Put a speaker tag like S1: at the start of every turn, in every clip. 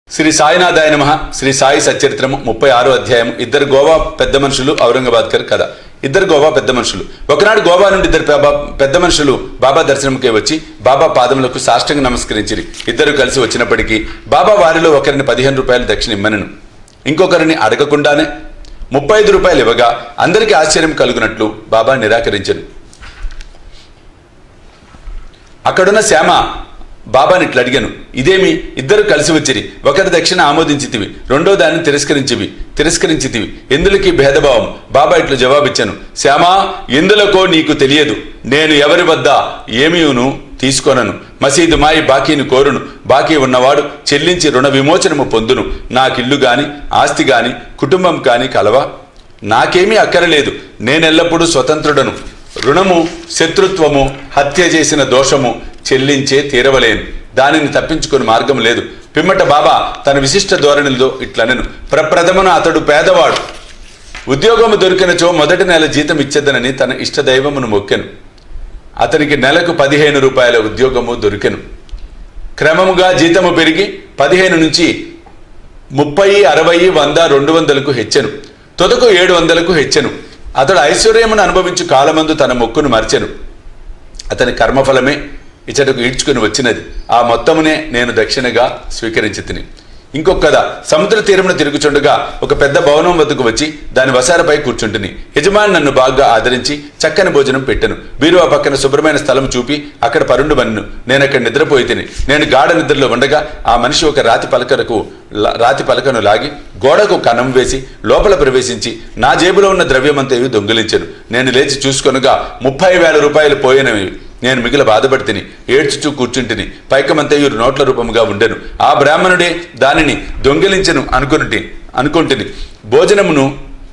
S1: శ్రీ సాయినాథాయ నమ శ్రీ సాయి సచరిత్రము ముప్పై ఆరో అధ్యాయం ఇద్దరు గోవా పెద్ద మనుషులు ఔరంగాబాద్ కర్ కథ ఇద్దరు గోవా పెద్ద మనుషులు ఒకనాడు గోవా నుండి ఇద్దరు బాబా పెద్ద మనుషులు బాబా దర్శనంకే వచ్చి బాబా పాదములకు సాష్టంగా నమస్కరించిరి ఇద్దరు కలిసి వచ్చినప్పటికీ బాబా వారిలో ఒకరిని పదిహేను రూపాయలు దక్షిణ ఇమ్మనను ఇంకొకరిని అడగకుండానే ముప్పై ఐదు రూపాయలు ఇవ్వగా అందరికీ ఆశ్చర్యం కలుగునట్లు బాబా నిరాకరించను అక్కడున్న శ్యామ బాబాని ఇట్లా అడిగాను ఇదేమి ఇద్దరు కలిసి వచ్చిరి ఒకరి దక్షిణ ఆమోదించితివి రెండో దాన్ని తిరస్కరించివి తిరస్కరించితివి ఎందులకి భేదభావం బాబా ఇట్లు జవాబిచ్చాను శ్యామా ఎందులకో నీకు తెలియదు నేను ఎవరి వద్ద ఏమీను తీసుకోనను మసీదు మాయి బాకీని కోరును బాకీ ఉన్నవాడు చెల్లించి రుణ విమోచనము పొందును నాకిల్లు గాని ఆస్తి గాని కుటుంబం కాని కలవా నాకేమీ అక్కరలేదు నేనెల్లప్పుడూ స్వతంత్రుడను రుణము శత్రుత్వము హత్య చేసిన దోషము చెల్లించే తీరవలేను దానిని తప్పించుకుని మార్గం లేదు పిమ్మట బాబా తన విశిష్ట ధోరణిలో ఇట్లనెను ప్రప్రథమన అతడు పేదవాడు ఉద్యోగము దొరికినచో మొదటి నెల జీతం ఇచ్చేదనని తన ఇష్టదైవమును మొక్కెను అతనికి నెలకు పదిహేను రూపాయల ఉద్యోగము దొరికెను క్రమముగా జీతము పెరిగి పదిహేను నుంచి ముప్పై అరవై వంద రెండు వందలకు హెచ్చెను తొదకు ఏడు వందలకు హెచ్చెను అతడు ఐశ్వర్యమును అనుభవించు కాలమందు తన మొక్కును మర్చెను అతని కర్మఫలమే ఇచ్చటకు ఈడ్చుకుని వచ్చినది ఆ మొత్తమునే నేను దక్షిణగా స్వీకరించి తిని ఇంకొక కథ సముద్ర తీరమున తిరుగుచుండగా ఒక పెద్ద భవనం వద్దకు వచ్చి దాని వసారపై కూర్చుంటుని యజమాని నన్ను బాగా ఆదరించి చక్కని భోజనం పెట్టెను బీరువా పక్కన శుభ్రమైన స్థలం చూపి అక్కడ పరుండు మన్ను నేను అక్కడ నిద్రపోయి తిని నేను గాఢ నిద్రలో ఉండగా ఆ మనిషి ఒక రాతి పలకలకు ల- రాతి పలకను లాగి గోడకు కన్నం వేసి లోపల ప్రవేశించి నా జేబులో ఉన్న ద్రవ్యమంతయు దొంగిలించెను నేను లేచి చూసుకొనగా ముప్పై వేల రూపాయలు పోయినవి నేను మిగిల బాధపడి తిని ఏడ్చుచూ కూర్చుంటిని పైకమంతయు నోట్ల రూపముగా ఉండెను ఆ బ్రాహ్మణుడే దానిని దొంగిలించెను అనుకుని అనుకుంటుని భోజనమును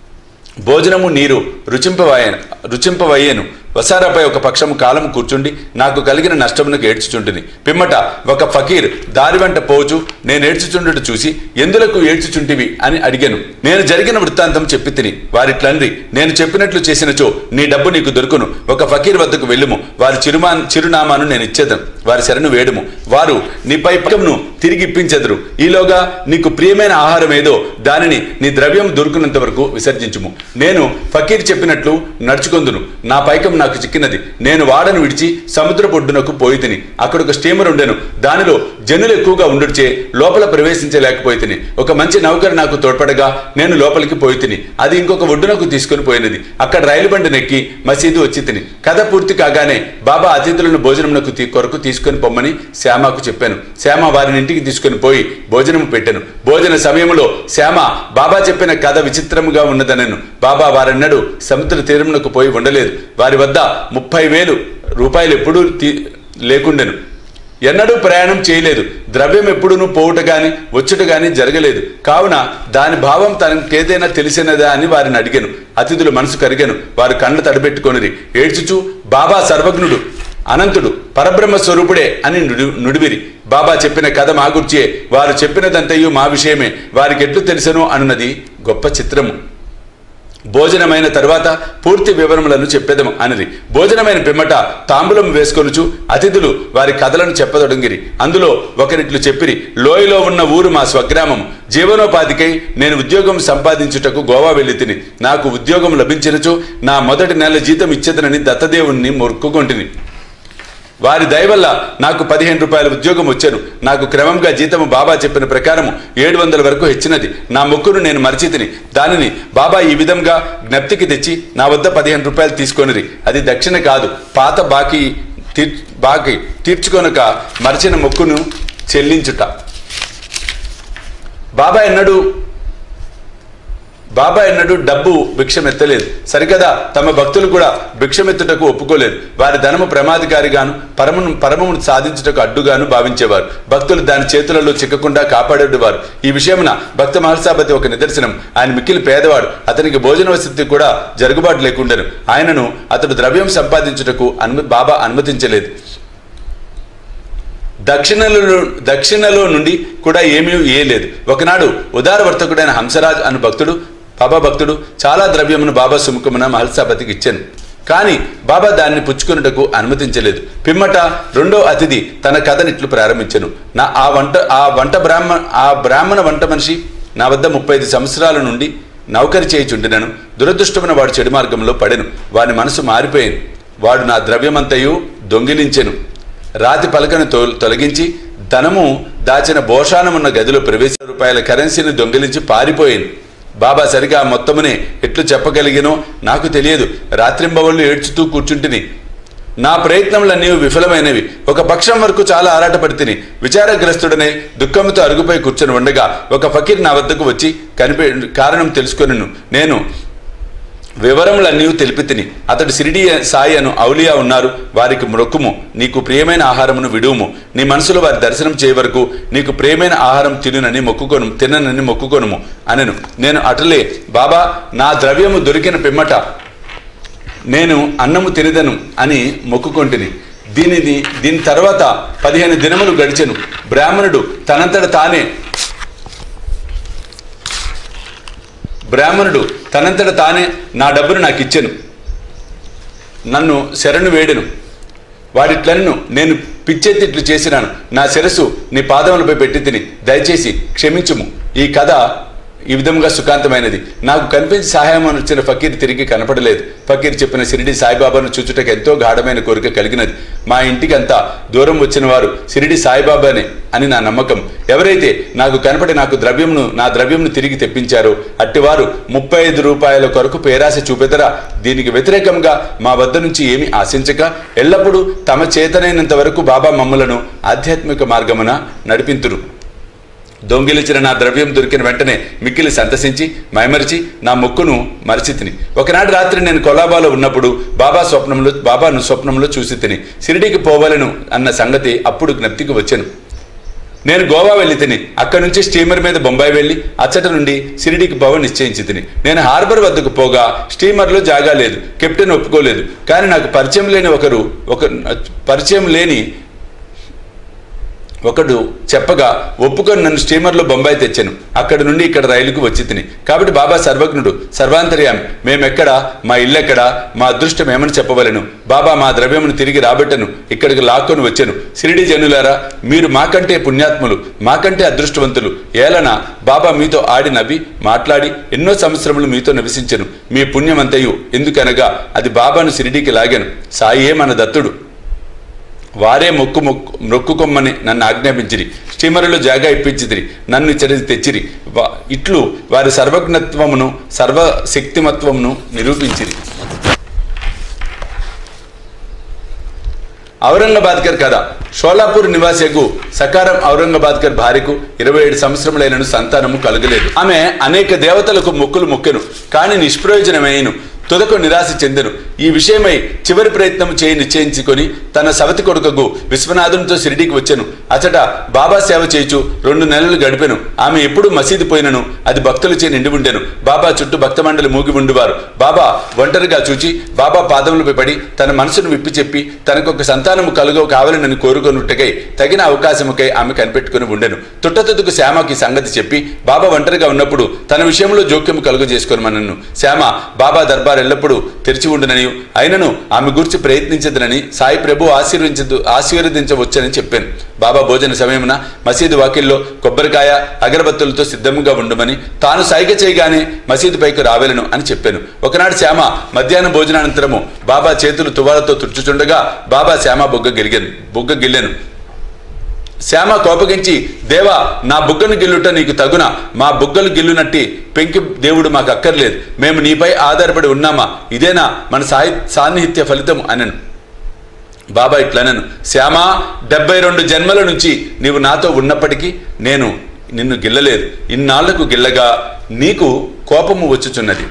S1: భోజనము నీరు రుచింపవయ్యను రుచింపవయ్యేను వసారాపై ఒక పక్షము కాలం కూర్చుండి నాకు కలిగిన నష్టమునకు ఏడ్చుచుంటిని పిమ్మట ఒక ఫకీర్ దారి వెంట పోచు నేను ఏడ్చుచుండుట చూసి ఎందులకు ఏడ్చుచుంటివి అని అడిగాను నేను జరిగిన వృత్తాంతం చెప్పి తిని వారిట్లండ్రి నేను చెప్పినట్లు చేసినచో నీ డబ్బు నీకు దొరుకును ఒక ఫకీర్ వద్దకు వెళ్ళుము వారి చిరుమా చిరునామాను నేను ఇచ్చేదను వారి శరణు వేడుము వారు నీపై పక్కమును తిరిగి ఇప్పించెదరు ఈలోగా నీకు ప్రియమైన ఆహారం ఏదో దానిని నీ ద్రవ్యం దొరుకునంత వరకు విసర్జించుము నేను ఫకీర్ చెప్పినట్లు నడుచుకొందును నా పైకం నాకు చిక్కినది నేను వాడను విడిచి సముద్ర పొడ్డునకు పోయి తిని అక్కడ ఒక స్టీమర్ ఉండెను దానిలో జనులు ఎక్కువగా ఉండుచే లోపల ప్రవేశించలేకపోయి తిని ఒక మంచి నౌకరు నాకు తోడ్పడగా నేను లోపలికి పోయి తిని అది ఇంకొక ఒడ్డునకు తీసుకుని పోయినది అక్కడ రైలు బండి నెక్కి మసీదు వచ్చి తిని కథ పూర్తి కాగానే బాబా అతిథులను భోజనమునకు తీ- కొరకు తీసుకొని పొమ్మని శ్యామకు చెప్పాను శ్యామ వారిని ఇంటికి తీసుకొని పోయి భోజనం పెట్టాను భోజన సమయంలో శ్యామ బాబా చెప్పిన కథ విచిత్రముగా ఉన్నదనను బాబా వారన్నడు సముద్ర తీరమునకు పోయి ఉండలేదు వారి వద్ద ముప్పై వేలు రూపాయలు ఎప్పుడూ తీ లేకుండెను ఎన్నడూ ప్రయాణం చేయలేదు ద్రవ్యం ఎప్పుడును పోవుట గాని వచ్చుట గాని జరగలేదు కావున దాని భావం తనకేదైనా తెలిసినదా అని వారిని అడిగాను అతిథులు మనసు కరిగాను వారు కళ్ళు తడబెట్టుకొనిరి ఏడ్చుచూ బాబా సర్వజ్ఞుడు అనంతుడు పరబ్రహ్మ స్వరూపుడే అని నుడి నుడివిరి బాబా చెప్పిన కథ మా గుర్చే వారు చెప్పినదంతయు మా విషయమే వారికి ఎట్లు తెలుసను అన్నది గొప్ప చిత్రము భోజనమైన తరువాత పూర్తి వివరములను చెప్పేదము అనిది భోజనమైన పిమ్మట తాంబూలం వేసుకొనుచు అతిథులు వారి కథలను చెప్పదొడంగిరి అందులో ఒకరిట్లు చెప్పిరి లోయలో ఉన్న ఊరు మా స్వగ్రామం జీవనోపాధికై నేను ఉద్యోగం సంపాదించుటకు గోవా వెళ్ళి తిని నాకు ఉద్యోగం లభించినచో నా మొదటి నెల జీతం ఇచ్చేదనని దత్తదేవుణ్ణి మొక్కుకొంటిని వారి దయ వల్ల నాకు పదిహేను రూపాయల ఉద్యోగం వచ్చాను నాకు క్రమంగా జీతము బాబా చెప్పిన ప్రకారము ఏడు వందల వరకు హెచ్చినది నా మొక్కును నేను మరిచితిని దానిని బాబా ఈ విధంగా జ్ఞప్తికి తెచ్చి నా వద్ద పదిహేను రూపాయలు తీసుకొనిరి అది దక్షిణ కాదు పాత బాకీ తీర్ బాకీ తీర్చుకొనక మరిచిన మొక్కును చెల్లించుట బాబా ఎన్నడూ బాబా ఎన్నడూ డబ్బు భిక్షమెత్తలేదు సరికదా తమ భక్తులు కూడా భిక్షమెత్తుటకు ఒప్పుకోలేదు వారి ధనము ప్రమాదకారిగాను పరమును పరమమును సాధించుటకు అడ్డుగాను భావించేవారు భక్తులు దాని చేతులలో చిక్కకుండా కాపాడేవారు ఈ విషయమున భక్త మహర్షాపతి ఒక నిదర్శనం ఆయన మిక్కిలి పేదవాడు అతనికి భోజన వసతి కూడా జరుగుబాటు లేకుండెను ఆయనను అతడు ద్రవ్యం సంపాదించుటకు అనుమ బాబా అనుమతించలేదు దక్షిణలో దక్షిణలో నుండి కూడా ఏమీ ఏలేదు ఒకనాడు ఉదారవర్తకుడైన హంసరాజ్ అను భక్తుడు బాబా భక్తుడు చాలా ద్రవ్యమును బాబా సుముఖమున మహల్సాపతికి ఇచ్చాను కానీ బాబా దాన్ని పుచ్చుకున్నటకు అనుమతించలేదు పిమ్మట రెండో అతిథి తన కథనిట్లు ప్రారంభించను నా ఆ వంట ఆ వంట బ్రాహ్మణ ఆ బ్రాహ్మణ వంట మనిషి నా వద్ద ముప్పై ఐదు సంవత్సరాల నుండి నౌకరి చేయుచుండినను దురదృష్టమైన వాడు చెడు మార్గంలో పడెను వాని మనసు మారిపోయింది వాడు నా ద్రవ్యమంతయు దొంగిలించెను రాతి పలకను తొ- తొలగించి ధనము దాచిన భోషానమున్న గదిలో ప్రవేశ రూపాయల కరెన్సీని దొంగిలించి పారిపోయింది బాబా సరిగా ఆ మొత్తమునే ఎట్లు చెప్పగలిగినో నాకు తెలియదు రాత్రింబవళ్ళు ఏడ్చుతూ కూర్చుంటిని నా ప్రయత్నములన్నీ విఫలమైనవి ఒక పక్షం వరకు చాలా ఆరాటపడి తిని విచారగ్రస్తుడనే దుఃఖంతో అరుగుపై కూర్చొని ఉండగా ఒక ఫకీర్ నా వద్దకు వచ్చి కనిపే కారణం తెలుసుకొనిను నేను వివరములన్నీ తెలిపి తిని అతడు సిరిడి సాయి అను ఔలియా ఉన్నారు వారికి మొక్కుము నీకు ప్రియమైన ఆహారమును విడువుము నీ మనసులో వారి దర్శనం చేయ వరకు నీకు ప్రియమైన ఆహారం తినునని మొక్కుకొను తిననని మొక్కుకొనుము అనెను నేను అటలే బాబా నా ద్రవ్యము దొరికిన పిమ్మట నేను అన్నము తినదను అని మొక్కుకొంటిని దీనిని దీని తర్వాత పదిహేను దినములు గడిచెను బ్రాహ్మణుడు తనంతట తానే బ్రాహ్మణుడు తనంతట తానే నా డబ్బును నాకు ఇచ్చెను నన్ను శరణు వేడెను వాడిట్లను నేను పిచ్చెత్తిట్లు చేసినాను నా శిరస్సు నీ పాదములపై పెట్టి తిని దయచేసి క్షమించుము ఈ కథ ఈ విధంగా సుఖాంతమైనది నాకు కనిపించి సహాయం అని వచ్చిన ఫకీర్ తిరిగి కనపడలేదు ఫకీర్ చెప్పిన షిరిడి సాయిబాబాను చూచుటకు ఎంతో గాఢమైన కోరిక కలిగినది మా ఇంటికి అంతా దూరం వచ్చిన వారు షిరిడి సాయిబాబానే అని నా నమ్మకం ఎవరైతే నాకు కనపడి నాకు ద్రవ్యంను నా ద్రవ్యంను తిరిగి తెప్పించారో అట్టివారు ముప్పై ఐదు రూపాయల కొరకు పేరాశ చూపెదరా దీనికి వ్యతిరేకంగా మా వద్ద నుంచి ఏమి ఆశించక ఎల్లప్పుడూ తమ చేతనైనంత వరకు బాబా మమ్ములను ఆధ్యాత్మిక మార్గమున నడిపింతురు దొంగిలించిన నా ద్రవ్యం దొరికిన వెంటనే మిక్కిలి సంతసించి మైమరిచి నా మొక్కును మరచి తిని ఒకనాడు రాత్రి నేను కొలాబాలో ఉన్నప్పుడు బాబా స్వప్నంలో బాబాను స్వప్నంలో చూసి తిని షిరిడీకి పోవాలను అన్న సంగతి అప్పుడు జ్ఞప్తికి వచ్చాను నేను గోవా వెళ్ళి తిని అక్కడి నుంచి స్టీమర్ మీద బొంబాయి వెళ్ళి అచ్చట నుండి షిరిడీకి పోవ నిశ్చయించి తిని నేను హార్బర్ వద్దకు పోగా స్టీమర్లో జాగా లేదు కెప్టెన్ ఒప్పుకోలేదు కానీ నాకు పరిచయం లేని ఒకరు ఒక పరిచయం లేని ఒకడు చెప్పగా ఒప్పుకొని నన్ను స్టీమర్లో బొంబాయి తెచ్చాను అక్కడి నుండి ఇక్కడ రైలుకు వచ్చి తిని కాబట్టి బాబా సర్వజ్ఞుడు సర్వాంతర్యామి మేమెక్కడ మా ఇల్లెక్కడ మా అదృష్టం ఏమని చెప్పవలను బాబా మా ద్రవ్యమును తిరిగి రాబట్టను ఇక్కడికి లాక్కొని వచ్చాను సిరిడి జనులారా మీరు మాకంటే పుణ్యాత్ములు మాకంటే అదృష్టవంతులు ఏలన బాబా మీతో ఆడి నవ్వి మాట్లాడి ఎన్నో సంవత్సరములు మీతో నివసించను మీ పుణ్యమంతయు ఎందుకనగా అది బాబాను సిరిడికి లాగాను సాయే మన దత్తుడు వారే మొక్కు మొక్కు మొక్కుకొమ్మని నన్ను ఆజ్ఞాపించిరి స్టీమరులో జాగా ఇప్పించిదిరి నన్ను ఇచ్చడి తెచ్చిరి వా- ఇట్లు వారి సర్వజ్ఞత్వమును సర్వశక్తిమత్వమును నిరూపించిరి ఔరంగాబాద్కర్ కథ షోలాపూర్ నివాసికు సకారం ఔరంగాబాద్కర్ భార్యకు ఇరవై ఏడు సంవత్సరములైనను సంతానము కలగలేదు ఆమె అనేక దేవతలకు మొక్కులు మొక్కెను కానీ నిష్ప్రయోజనమైను తుదకు నిరాశ చెందెను ఈ విషయమై చివరి ప్రయత్నం చేయి నిశ్చయించుకొని తన సవతి కొడుకకు విశ్వనాథునితో షిరిడీకి వచ్చెను అచట బాబా సేవ చేయుచు రెండు నెలలు గడిపెను ఆమె ఎప్పుడు మసీదు పోయినను అది భక్తులచే నిండి ఉండెను బాబా చుట్టూ భక్త మండలి మూగి ఉండువారు బాబా ఒంటరిగా చూచి బాబా పాదములపై పడి తన మనసును విప్పి చెప్పి తనకొక సంతానము కలుగో కావాలనని కోరుకొనుటకై తగిన అవకాశముకై ఆమె కనిపెట్టుకుని ఉండెను తుట్టతుదుకు శ్యామకి సంగతి చెప్పి బాబా ఒంటరిగా ఉన్నప్పుడు తన విషయంలో జోక్యము కలుగ చేసుకొని మనను శ్యామ బాబా దర్బార్ ఎల్లప్పుడూ తెరిచి ఉండునని అయినను ఆమె గురించి ప్రయత్నించదునని సాయి ప్రభు ఆశీర్వించదు ఆశీర్వదించవచ్చని చెప్పాను బాబా భోజన సమయమున మసీదు వాకిల్లో కొబ్బరికాయ అగరబత్తులతో సిద్ధంగా ఉండమని తాను సైగ చేయగానే మసీదు పైకి రావేలను అని చెప్పాను ఒకనాడు శ్యామ మధ్యాహ్నం భోజనానంతరము బాబా చేతులు తువాలతో తుడుచుచుండగా బాబా శ్యామ బొగ్గ గిలిగాను బొగ్గ గిల్లెను శ్యామ కోపగించి దేవా నా బుగ్గను గిల్లుట నీకు తగున మా బుగ్గలు గిల్లునట్టి పెంకి దేవుడు మాకు అక్కర్లేదు మేము నీపై ఆధారపడి ఉన్నామా ఇదేనా మన సాయి సాన్నిహిత్య ఫలితం అనను బాబా ఇట్లనను శ్యామా డెబ్బై రెండు జన్మల నుంచి నీవు నాతో ఉన్నప్పటికీ నేను నిన్ను గిల్లలేదు ఇన్నాళ్లకు గిల్లగా నీకు కోపము వచ్చుచున్నది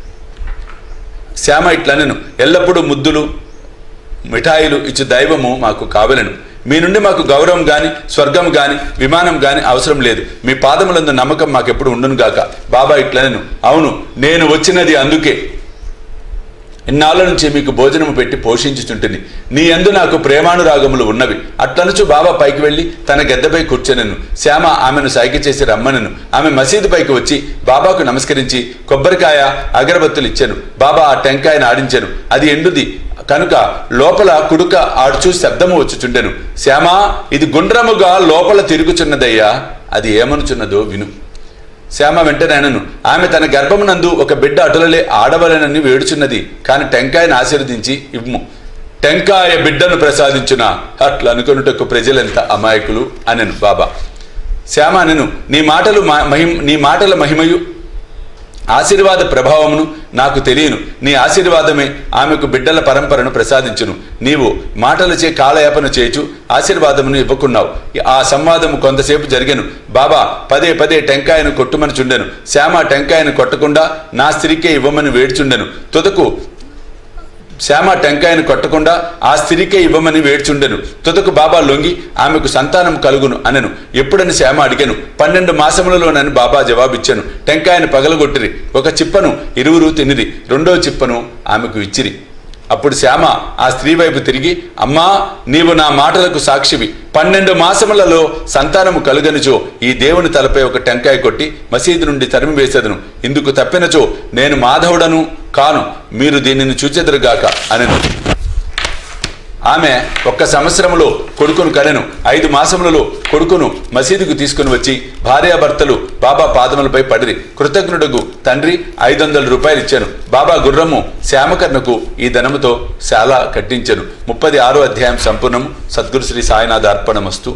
S1: శ్యామ ఇట్లనను ఎల్లప్పుడూ ముద్దులు మిఠాయిలు ఇచ్చు దైవము మాకు కావలను మీ నుండి మాకు గౌరవం గాని స్వర్గం గాని విమానం గాని అవసరం లేదు మీ పాదములందు నమ్మకం మాకెప్పుడు ఉండును గాక బాబా ఇట్లనను అవును నేను వచ్చినది అందుకే ఇన్నాళ్ళ నుంచి మీకు భోజనము పెట్టి పోషించుచుంటుంది నీ యందు నాకు ప్రేమానురాగములు ఉన్నవి అట్లనుచు బాబా పైకి వెళ్లి తన గెద్దపై కూర్చొనెను శ్యామ ఆమెను సైగ చేసి రమ్మనెను ఆమె మసీదు పైకి వచ్చి బాబాకు నమస్కరించి కొబ్బరికాయ అగరబత్తులు ఇచ్చాను బాబా ఆ టెంకాయను ఆడించాను అది ఎండుది కనుక లోపల కుడుక ఆడుచూ శబ్దము వచ్చుచుండెను శ్యామా ఇది గుండ్రముగా లోపల తిరుగుచున్నదయ్యా అది ఏమనుచున్నదో విను శ్యామ వెంటనే అనను ఆమె తన గర్భమునందు ఒక బిడ్డ అటులలే ఆడవలనని వేడుచున్నది కాని టెంకాయను ఆశీర్వదించి ఇవ్ము టెంకాయ బిడ్డను ప్రసాదించున అట్లా అనుకొనుటకు ప్రజలెంత అమాయకులు అనెను బాబా శ్యామ అనెను నీ మాటలు మా- మహిమ నీ మాటల మహిమయు ఆశీర్వాద ప్రభావమును నాకు తెలియను నీ ఆశీర్వాదమే ఆమెకు బిడ్డల పరంపరను ప్రసాదించును నీవు మాటలచే కాలయాపన చేయుచు ఆశీర్వాదమును ఇవ్వకున్నావు ఆ సంవాదము కొంతసేపు జరిగెను బాబా పదే పదే టెంకాయను కొట్టుమని చుండెను శ్యామ టెంకాయను కొట్టకుండా నా స్త్రీకే ఇవ్వమని వేడుచుండెను తుదకు శ్యామ టెంకాయను కొట్టకుండా ఆ స్త్రీకే ఇవ్వమని వేడ్చుండెను తుదకు బాబా లొంగి ఆమెకు సంతానం కలుగును అనెను ఎప్పుడని శ్యామ అడిగాను పన్నెండు మాసములలోనని బాబా జవాబిచ్చాను టెంకాయను పగలగొట్టిరి ఒక చిప్పను ఇరువురు తినిరి రెండో చిప్పను ఆమెకు ఇచ్చిరి అప్పుడు శ్యామ ఆ స్త్రీ వైపు తిరిగి అమ్మా నీవు నా మాటలకు సాక్షివి పన్నెండు మాసములలో సంతానము కలుగనిచో ఈ దేవుని తలపై ఒక టెంకాయ కొట్టి మసీదు నుండి తరిమి వేసేదను ఇందుకు తప్పినచో నేను మాధవుడను కాను మీరు దీనిని చూచెదరుగాక అనెను ఆమె ఒక్క సంవత్సరములో కొడుకును కనెను ఐదు మాసములలో కొడుకును మసీదుకు తీసుకుని వచ్చి భార్యాభర్తలు బాబా పాదములపై పడిరి కృతజ్ఞుడుగు తండ్రి ఐదు వందల రూపాయలు ఇచ్చాను బాబా గుర్రము శ్యామకర్ణకు ఈ ధనముతో శాల కట్టించెను ముప్పది ఆరో అధ్యాయం సంపూర్ణము సద్గురు శ్రీ సాయినాథ అర్పణమస్తు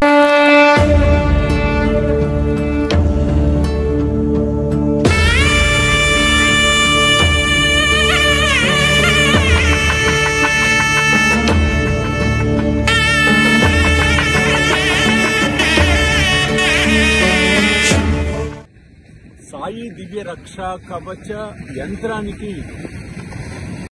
S2: సాయి దివ్య రక్ష కవచ యంత్రానికి